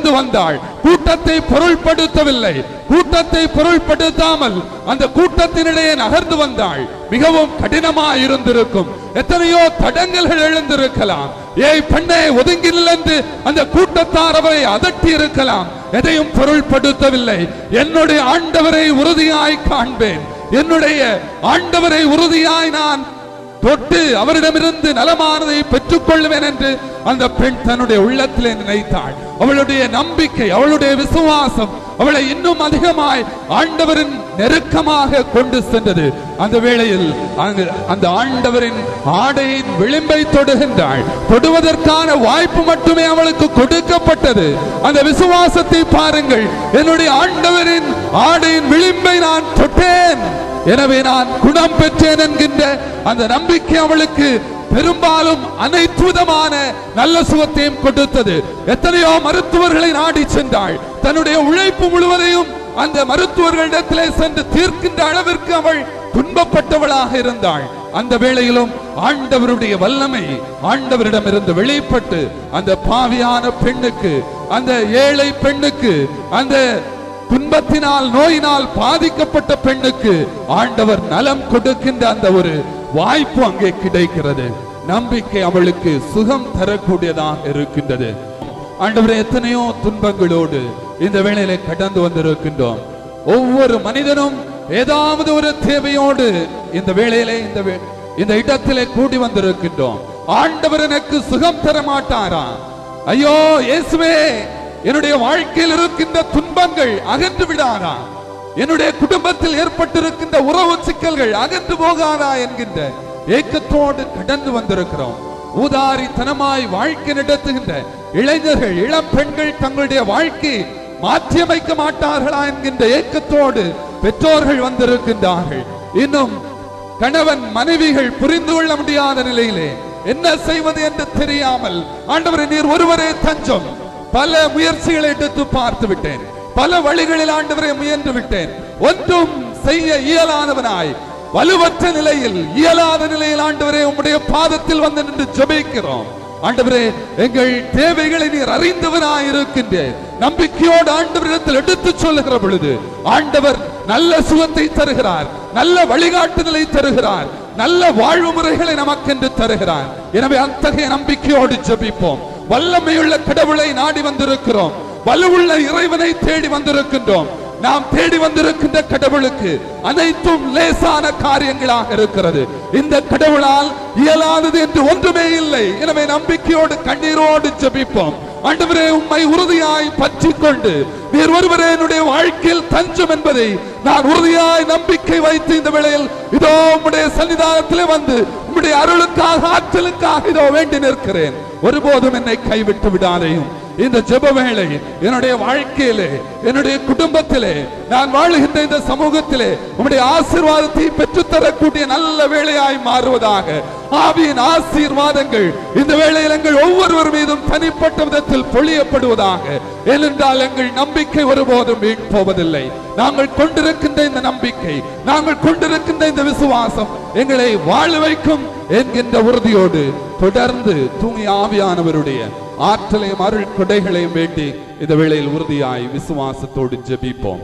கடந்து வந்தாள் கூட்டத்தை பொருள்படுத்தவில்லை கூட்டத்தை பொருள்படுத்தாமல் அந்த கூட்டத்தினிடையே நகர்ந்து வந்தாள் மிகவும் கடினமாய் இருந்திருக்கும் எத்தனையோ தடங்கல்கள் எழுந்திருக்கலாம் ஏய் பெண்ணே ஒதுங்கி நில் என்று அந்த கூட்டத்தார் அவரை அதட்டி இருக்கலாம் எதையும் பொருள்படுத்தவில்லை என்னுடைய ஆண்டவரை உறுதியாய் காண்பேன் என்னுடைய ஆண்டவரை உறுதியாய் நான் தொட்டு அவரிடமிருந்து நலமானதை பெற்றுக் கொள்வேன் என்று அந்த பெண் தன்னுடைய உள்ளத்திலே நினைத்தாள் அவளுடைய நம்பிக்கை அவளுடைய விசுவாசம் அவளை இன்னும் அதிகமாய் ஆண்டவரின் நெருக்கமாக கொண்டு சென்றது அந்த வேளையில் அங்கு அந்த ஆண்டவரின் ஆடையின் விளிம்பை தொடுகின்றாள் தொடுவதற்கான வாய்ப்பு மட்டுமே அவளுக்கு கொடுக்கப்பட்டது அந்த விசுவாசத்தை பாருங்கள் என்னுடைய ஆண்டவரின் ஆடையின் விளிம்பை நான் தொட்டேன் எனவே நான் குணம் பெற்றேன் என்கின்ற அந்த நம்பிக்கை அவளுக்கு பெரும்பாலும் அனைத்து விதமான நல்ல சுகத்தையும் கொடுத்தது எத்தனையோ மருத்துவர்களை நாடி சென்றாள் தன்னுடைய உழைப்பு முழுவதையும் அந்த மருத்துவர்களிடத்திலே சென்று தீர்க்கின்ற அளவிற்கு அவள் துன்பப்பட்டவளாக இருந்தாள் அந்த வேளையிலும் ஆண்டவருடைய வல்லமை ஆண்டவரிடமிருந்து வெளிப்பட்டு அந்த பாவியான பெண்ணுக்கு அந்த ஏழை பெண்ணுக்கு அந்த துன்பத்தினால் நோயினால் பாதிக்கப்பட்ட பெண்ணுக்கு ஆண்டவர் நலம் கொடுக்கின்ற அந்த ஒரு வாய்ப்பு அங்கே கிடைக்கிறது நம்பிக்கை அவளுக்கு சுகம் தரக்கூடியதாக இருக்கின்றது ஆண்டவரே எத்தனையோ துன்பங்களோடு இந்த வேளையில கடந்து வந்திருக்கின்றோம் ஒவ்வொரு மனிதனும் ஏதாவது ஒரு தேவையோடு இந்த வேளையிலே இந்த வே- இந்த இடத்திலே கூடி வந்திருக்கின்றோம் ஆண்டவர் எனக்கு சுகம் தர மாட்டாரா ஐயோ இயேசுவே என்னுடைய வாழ்க்கையில் இருக்கின்ற துன்பங்கள் அகன்று விடாதா என்னுடைய குடும்பத்தில் ஏற்பட்டிருக்கின்ற உறவு சிக்கல்கள் அகன்று போகாதா என்கின்ற ஏக்கத்தோடு கடந்து வந்திருக்கிறோம் ஊதாரித்தனமாய் வாழ்க்கை நடத்துகின்ற இளைஞர்கள் இளம் பெண்கள் தங்களுடைய வாழ்க்கை மாற்றியமைக்க மாட்டார்களா என்கின்ற ஏக்கத்தோடு பெற்றோர்கள் வந்திருக்கின்றார்கள் இன்னும் கணவன் மனைவிகள் புரிந்து கொள்ள முடியாத நிலையிலே என்ன செய்வது என்று தெரியாமல் ஆண்டவரே நீர் ஒருவரே தஞ்சம் பல முயற்சிகளை எடுத்து பார்த்து விட்டேன் பல வழிகளில் ஆண்டவரை முயன்று விட்டேன் ஒன்றும் செய்ய இயலாதவனாய் வலுவற்ற நிலையில் இயலாத நிலையில் ஆண்டவரே உம்முடைய பாதத்தில் வந்து நின்று ஜெபிக்கிறோம் ஆண்டவரே எங்கள் தேவைகளை நீர் அறிந்தவனாய் இருக்கின்றேன் நம்பிக்கையோடு ஆண்டவரிடத்தில் எடுத்து சொல்லுகிற பொழுது ஆண்டவர் நல்ல சுகத்தை தருகிறார் நல்ல வழிகாட்டுதலை தருகிறார் நல்ல வாழ்வு முறைகளை நமக்கென்று தருகிறார் எனவே அத்தகைய நம்பிக்கையோடு ஜெபிப்போம் வல்லமையுள்ள கடவுளை நாடி வந்திருக்கிறோம் வலுவுள்ள இறைவனை தேடி வந்திருக்கின்றோம் நாம் தேடி வந்திருக்கின்ற கடவுளுக்கு அனைத்தும் லேசான காரியங்களாக இருக்கிறது இந்த கடவுளால் இயலாதது என்று ஒன்றுமே இல்லை எனவே நம்பிக்கையோடு கண்ணீரோடு ஜெபிப்போம் ஆண்டவரே உம்மை உறுதியாய் பற்றிக் கொண்டு நீர் ஒருவரே என்னுடைய வாழ்க்கையில் தஞ்சம் என்பதை நான் உறுதியாய் நம்பிக்கை வைத்து இந்த வேளையில் இதோ உம்முடைய சன்னிதானத்திலே வந்து உம்முடைய அருளுக்காக ஆற்றலுக்காக இதோ வேண்டி நிற்கிறேன் ஒருபோதும் என்னை கைவிட்டு விடாதையும் இந்த ஜெப வேளை என்னுடைய வாழ்க்கையிலே என்னுடைய குடும்பத்திலே நான் வாழுகின்ற இந்த சமூகத்திலே உம்முடைய ஆசீர்வாதத்தை பெற்றுத்தரக்கூடிய நல்ல வேளையாய் மாறுவதாக ஆவியின் ஆசீர்வாதங்கள் இந்த வேளையில் எங்கள் ஒவ்வொருவர் மீதும் தனிப்பட்ட விதத்தில் பொழியப்படுவதாக ஏனென்றால் எங்கள் நம்பிக்கை ஒருபோதும் வீண் போவதில்லை நாங்கள் கொண்டிருக்கின்ற இந்த நம்பிக்கை நாங்கள் கொண்டிருக்கின்ற இந்த விசுவாசம் எங்களை வாழ வைக்கும் என்கின்ற உறுதியோடு தொடர்ந்து தூங்கி ஆவியானவருடைய ஆற்றலையும் அருள் கொடைகளையும் வேண்டி இந்த வேளையில் உறுதியாய் விசுவாசத்தோடு ஜெபிப்போம்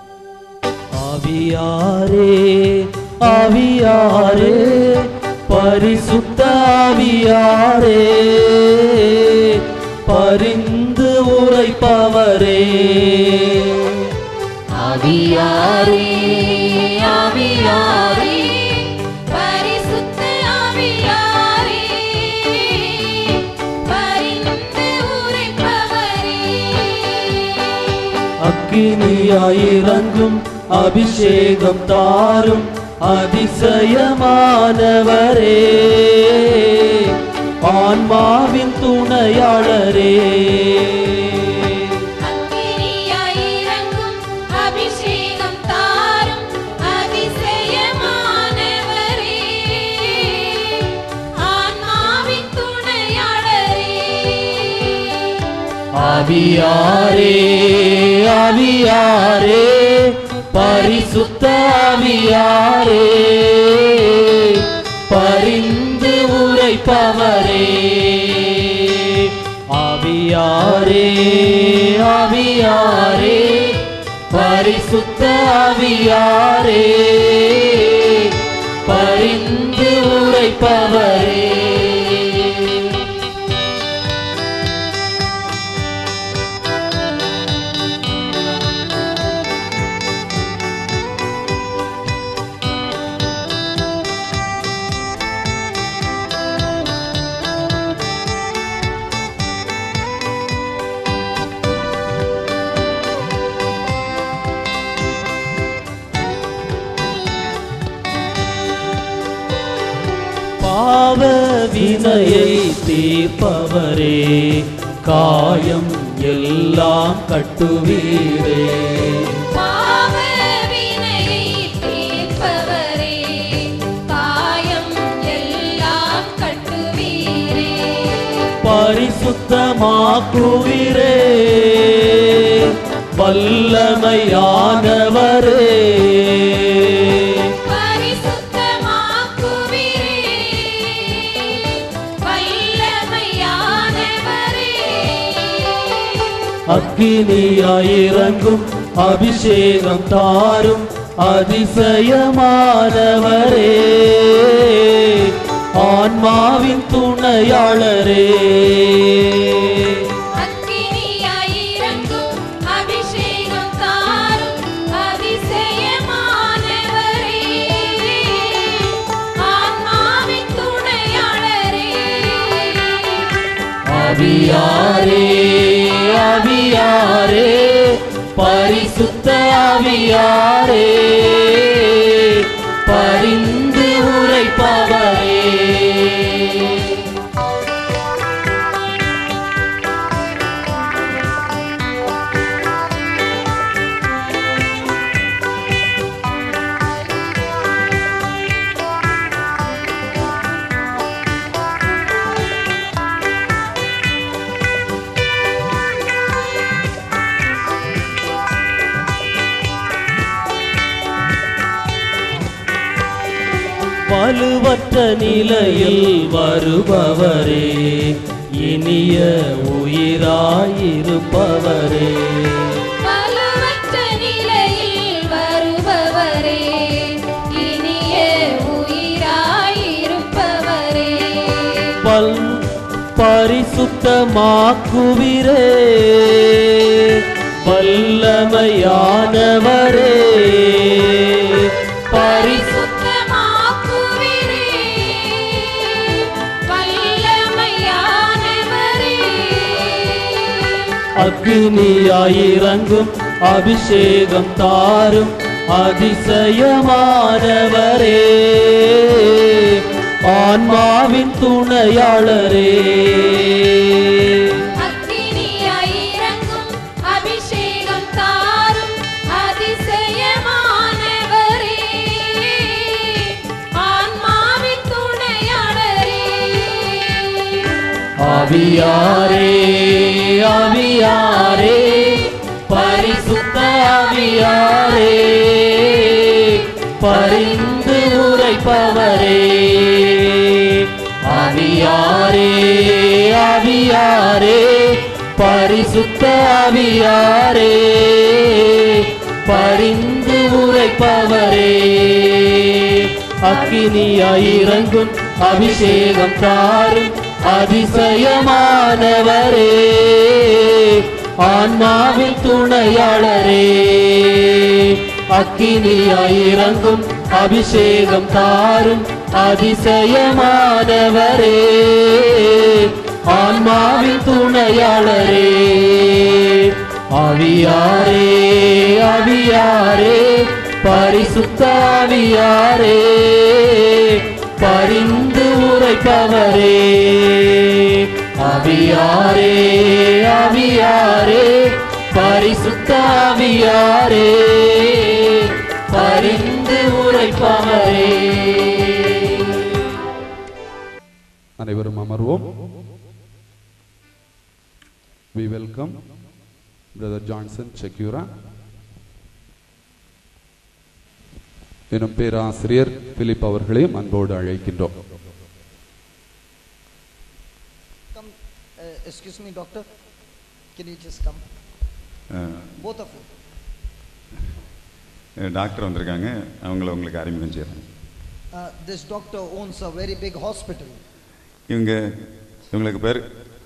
ஆவியாரே ஆவியாரே பரிசுத்த ஆவியாரே பரிந்து உரைப்பவரே ஆவியாரே ஆவியாரே பரிசுத்த ஆவியாரே பரிந்து உரைப்பவரே அக்கினியாயிறங்கும் அபிஷேகம் தாரும் அதிசயமானவரே ஆன்மாவின் துணையாளரே அக்கினியாய் இறங்கும் அபிஷேகம் தாரும் அதிசயமானவரே ஆன்மாவின் துணையாளரே ஆவியாரே ஆவியாரே பரிசுத்த ஆவியாரே பரிந்து உரைப்பவரே ஆவியாரே ஆவியாரே ஆவியாரே பரிசுத்த ஆவியாரே பரிந்து உரைப்பவரே பாவ வினையை தீர்ப்பவரே காயம் எல்லாம் கட்டுவீரே பாவ வினையை தீர்ப்பவரே காயம் எல்லாம் கட்டுவீரே பரிசுத்தமாக்குவீரே வல்லமையானவரே பரிசுத்தமாக்குவீரே வல்லமையானவரே அக்கினியாயிறங்கும் அபிஷேகம் தாரும் அதிசயமானவரே ஆன்மாவின் துணையாளரே அக்கினியாயிரங்கும் அபிஷேகம் தாரும் அதிசயமானவரே ஆன்மாவின் துணையாளரே ஆவியாரே ஆவியாரே பரிசுத்த ஆவியாரே பரிந்து உரைப்பவரே வலுவற்ற நிலையில் வருபவரே இனிய உயிராயிருப்பவரே வலுவற்ற நிலையில் வருபவரே இனிய உயிராயிருப்பவரே பல் பரிசுத்தமாக்குவிரே வல்லமையானவரே பரிசு பரிசுத்தமாக்குவீரே வல்லமையானவரே அக்னியாயிறங்கும் அபிஷேகம் தாரும் அதிசயமானவரே ஆன்மாவின் துணையாளரே அக்கினியாயிரங்கும் அபிஷேகம் தாரும் அதிசயமானவரே ஆன்மாவின் துணையாளரே ஆவியாரே ஆவியாரே பரிசுத்த ஆவியாரே பரிந்து உரைப்பவரே ஆவியாரே ஆவியாரே பரிசுத்த ஆவியாரே பரிந்து உரைப்பவரே அக்கினியாயிறங்கும் அபிஷேகம் தாரும் அதிசயமானவரே ஆன்மாவின் துணையாளரே அக்கினியாயிறங்கும் அபிஷேகம் தாரும் அதிசயமானவரே ஆன்மாவின் துணையாளரே ஆவியாரே ஆவியாரே பரிசுத்த ஆவியாரே பரிந்து உரைப்பவரே ஆவியாரே ஆவியாரே பரிசுத்த ஆவியாரே பரிந்து உரைப்பவரே அனைவரும் அமர்வோம் we welcome brother johnson செக்யூரா எனும் பேராசிரியர் பிலிப் அவர்களையும் அன்போடு அழைக்கின்றோம் Come, uh, excuse me, doctor. Can you just come? Both of you. Doctor வந்திருக்காங்க அவங்கள உங்களுக்கு அறிமுகம் செய்கிறேன் Uh, this doctor owns a very big hospital. இவங்க இவங்களுக்கு பேர்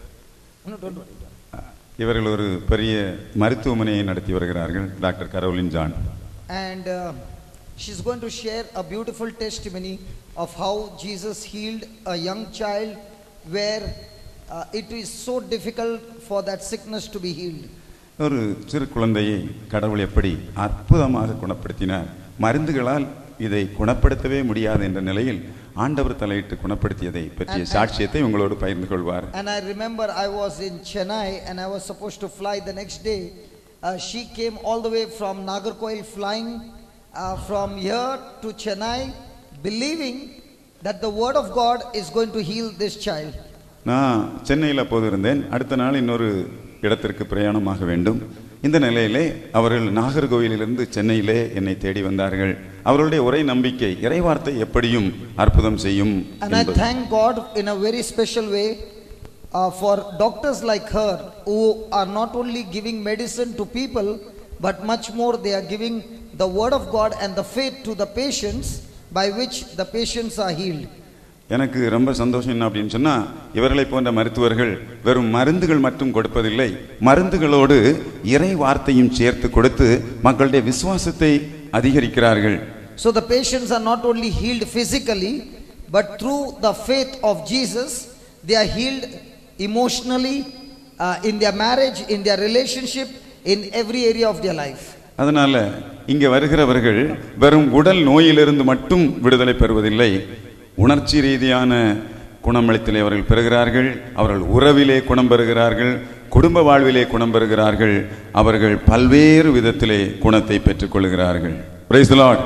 No, don't worry. இவர்கள் ஒரு பெரிய மருத்துவமனையை நடத்தி வருகிறார்கள் doctor Carolyn John And uh, she's going to share a beautiful testimony of how Jesus healed a young child where uh, it is so difficult for that sickness to be healed. ஒரு சிறு குழந்தையை கடவுள் எப்படி அற்புதமாக குணப்படுத்தினார் மருந்துகளால் இதை குணப்படுத்தவே முடியாது என்ற நிலையில் ஆண்டவர் தலையிட்டு குணப்படுத்தியதை பற்றிய சாட்சியத்தை உங்களோடு பகிர்ந்து கொள்வார் And I remember I was in Chennai and I was supposed to fly the next day. Uh, she came all the way from Nagarkoil flying uh, from here to Chennai, believing that the word of God is going to heal this child. நான் சென்னையில் அப்போது இருந்தேன் அடுத்த நாள் இன்னொரு இடத்திற்கு பிரயாணமாக வேண்டும் இந்த நிலையிலே அவர்கள் நாகர்கோவிலிருந்து சென்னையிலே என்னை தேடி வந்தார்கள் அவர்களுடைய ஒரே நம்பிக்கை இறைவார்த்தை எப்படியும் அற்புதம் செய்யும் And I என்பது. thank God in a very special way uh, for doctors like her who are not only giving medicine to people, but much more they are giving the word of God and the faith to the patients by which the patients are healed. எனக்கு ரொம்ப சந்தோஷம் என்ன அப்படின்னு சொன்னா இவர்களை போன்ற மருத்துவர்கள் வெறும் மருந்துகள் மட்டும் கொடுப்பதில்லை மருந்துகளோடு இறை வார்த்தையும் சேர்த்து கொடுத்து மக்களுடைய விசுவாசத்தை அதிகரிக்கிறார்கள் So the patients are not only healed physically, but through the faith of Jesus, they are healed emotionally, uh, in their marriage, in their relationship, in every area of their life. அதனால இங்கே வருகிறவர்கள் வெறும் உடல் நோயிலிருந்து மட்டும் விடுதலை பெறுவதில்லை உணர்ச்சி ரீதியான குணமளித்தலை அவர்கள் பெறுகிறார்கள் அவர்கள் உறவிலே குணம் பெறுகிறார்கள் குடும்ப வாழ்விலே குணம் பெறுகிறார்கள் அவர்கள் பல்வேறு விதத்திலே குணத்தை பெற்றுக்கொள்கிறார்கள் praise Lord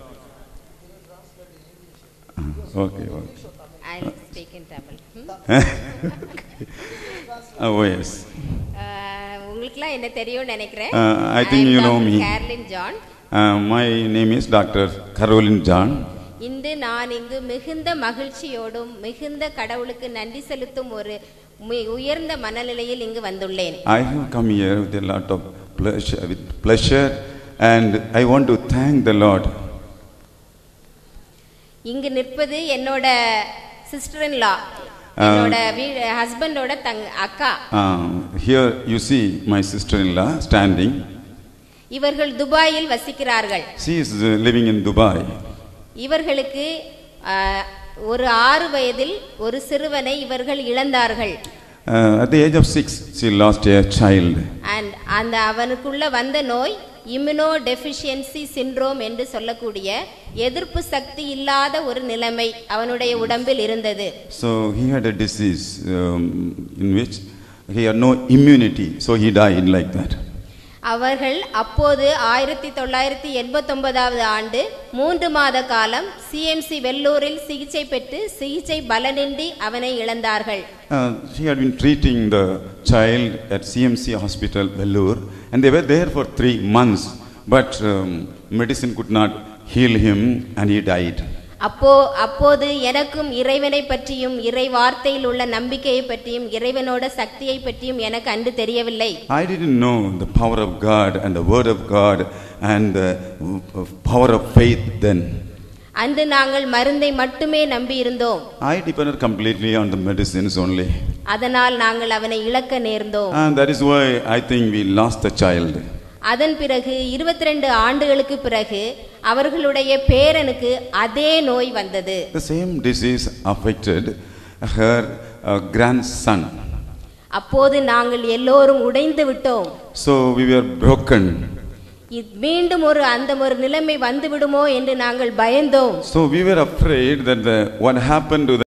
okay okay I'll speak in Tamil. Hmm? Oh yes Uh, உங்களுக்குலாம் என்ன தெரியும்னு நினைக்கிறேன் Uh, I think am you know Dr. me. Carolyn John my name is doctor Carolyn John இன்று நான் இங்கு மிகுந்த மகிழ்ச்சியோடும் மிகுந்த கடவுளுக்கு நன்றி செலுத்தும் ஒரு மி- உயர்ந்த மனநிலையில் இங்கு வந்துள்ளேன் I have come here with a lot of pleasure, with pleasure, and I want to thank the Lord. இங்கு நிற்பது என்னோட சிஸ்டர் இன் லா என்னோட வீ- ஹஸ்பண்டோட தங் அக்கா Um, here you see my sister-in-law standing. இவர்கள் துபாயில் வசிக்கிறார்கள் She is uh, living in Dubai. இவர்களுக்கு ஆஹ், ஒரு ஆறு வயதில் ஒரு சிறுவனை இவர்கள் இழந்தார்கள் Uh, at the age of six, she lost a child. And அந்த அவனுக்குள்ள வந்த நோய் இம்யூனோ டெஃபிஷியன்சி சிண்ட்ரோம் என்று சொல்லக்கூடிய எதிர்ப்பு சக்தி இல்லாத ஒரு நிலைமை அவனுடைய உடம்பில் இருந்தது So he had a disease um, in which he had no immunity, so he died like that. அவர்கள் அப்போது ஆயிரத்தி தொள்ளாயிரத்தி எண்பத்தொன்பதாவது ஆண்டு மூன்று மாத காலம் சிஎம்சி வெள்ளூரில் சிகிச்சை பெற்று சிகிச்சை பலனின்றி அவனை இழந்தார்கள் Uh, she had been treating the child at CMC Hospital, Vellore, and they were there for three months, but um, medicine could not heal him, and he died. அப்போ அப்போது எனக்கும் இறைவனை பற்றியும் இறை வார்த்தையில் உள்ள நம்பிக்கையை பற்றியும் இறைவனோட சக்தியை பற்றியும் எனக்கு அன்று தெரியவில்லை I didn't know the power of God and the Word of God and the uh, power of faith then. அன்று நாங்கள் மருந்தை மட்டுமே நம்பி இருந்தோம் I depended completely on the medicines only. அதனால் நாங்கள் அவனை இழக்க நேர்ந்தோம் And that is why I think we lost the child. அதன் பிறகு 22 ஆண்டுகளுக்கு பிறகு அவர்களுடைய பேரனுக்கு அதே நோய் வந்தது The same disease affected her uh, grandson. அப்போது நாங்கள் எல்லோரும் உடைந்து விட்டோம் So we were broken. இ- மீண்டும் ஒரு அந்த ஒரு நிலைமை வந்து விடுமோ என்று நாங்கள் பயந்தோம் So we were afraid that the, what happened to the